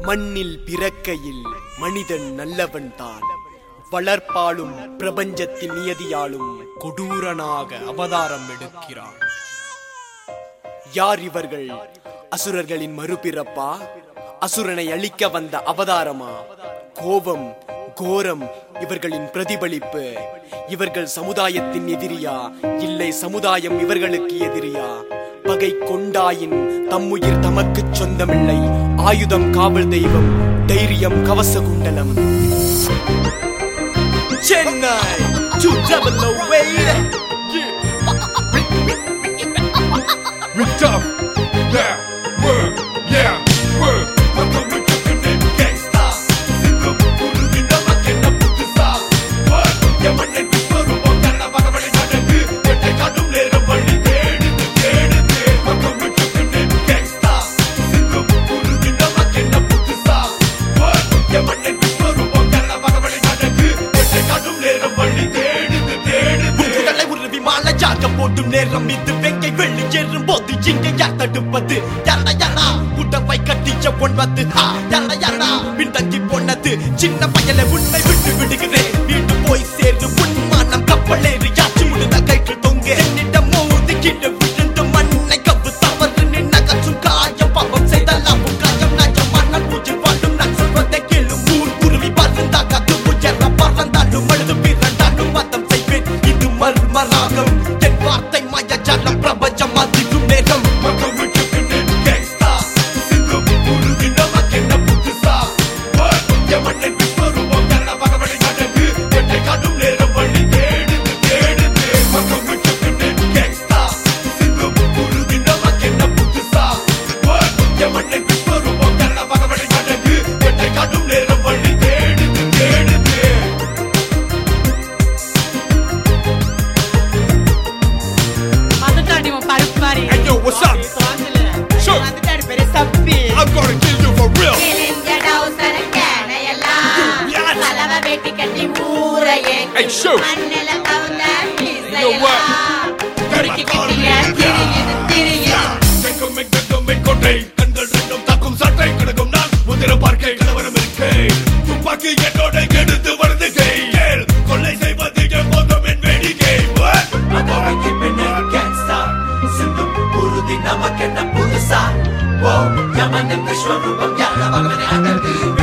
மண்ணில் பிறக்கையில் மனிதன் நல்லவன் தான் வளர்ப்பாலும் பிரபஞ்சத்தின் நியதியாலும் கொடூரனாக அவதாரம் எடுக்கிறான் யார் இவர்கள் அசுரர்களின் மறுபிறப்பா அசுரனை அழிக்க வந்த அவதாரமா கோபம் கோரம் இவர்களின் பிரதிபலிப்பு இவர்கள் சமுதாயத்தின் எதிரியா இல்லை சமுதாயம் இவர்களுக்கு எதிரியா பகை கொண்டாயின் தம்முயிர் தமக்குச் சொந்தமில்லை ஆயுதம் காவல் தெய்வம் தைரியம் கவச குண்டலம் Chennai to double away. We tough. Yeah, work, yeah, work. மக்கள் கட்டுனேன் gangsta. சிங்கம் குருவி நமக்கென்ன புதுசா? Work, எமனை விஸ்வரூபம் தர வரவழை நடக்கு. வெட்டை காட்டும் நேரம் வழி தேடுது, தேடுது. மக்கள் கட்டுனேன் gangsta. சிங்கம் குருவி நமக்கென்ன புதுசா? Work, எமனை விஸ்வரூபம் தர வரவழை நடக்கு. வெட்டை காட்டும் நேரம் வழி தேடுது, தேடுது. உடலை உருவி மாலையாக போடும் நேரம் இது வெங்கை வெள்ளி ஏறும் போது இங்க யார் தடுப்பது யாரா யாரா உடவை கட்டிச்ச ஒன்பது ஹா யாரா யாரா பின்தங்கி போனது சின்ன பயல உன்னை விட்டு விடுகிறேன் வீட்டு போய் சேர்ந்து உன்மானம் கப்பலேறி யாச்சு முழுத கயிற்று தொங்க என்னிடம் மோதி கிட்ட விழுந்து மண்ணை கவு தவறு நின்ன கச்சும் காயம் பாவம் செய்தலாம் காயம் நாயம் மன்னம் பூஜை வாழும் நான் சொல்வதை கேளும் ஊர் குருவி பறந்தாக அது உயர பறந்தாலும் அழுது பிறந்தாலும் மதம் செய்வேன் இது மர்மராகம் என் வார்த்தை மயஜாலம் பிரபஞ்சம் அதிகும் நேரம் மக்கள் கட்டுனேன் gangsta. சிங்கம் குருவி நமக்கென்ன புதுசா? Work, எமனை விஸ்வரூபம் தர வரவழை நடக்கு. வெட்டை காட்டும் நேரம் வழி தேடுது, தேடுது. மக்கள் கட்டுனேன் gangsta. சிங்கம் குருவி நமக்கென்ன புதுசா? Work, எமனை விஸ்வரூபம் தர வரவழை நடக்கு. வெட்டை காட்டும் நேரம் வழி தேடுது, தேடுது. வந்துட்டாடி உன் பருப்பு மாதிரி. Hey, yo, what's up? தோசையில. Sure. வந்துட்டாடி பெரிய சப்பி. I'm gonna kill you for real. கிழிஞ்ச டவுசர் கேனையெல்லாம் Yes. கலவ வெட்டி கட்டி ஊரையே Hey, sure. மண்ணில கவுந்த know what? துருக்கி கிட்டிய திரியுது திரியுது செங்கும் மெங்கங்கும் மென்கொண்டை, கண்கள் ரெண்டும் தாக்கும் சட்டை கிடக்கும் நான் உதிர பார்க்கை கலவரம் இருக்கை துப்பாக்கி என்னோட எடுத்து வருது கை கேள் கொள்ளை செய்வது எப்போதும் என் வேடிக்கை What? அதோடைக்கு பின்னர் gangsta. சிந்தும் உறுதி நமக்கென்ன புதுசா ஓ யமனின் விஸ்வரூபம் யார மகனை அடங்கு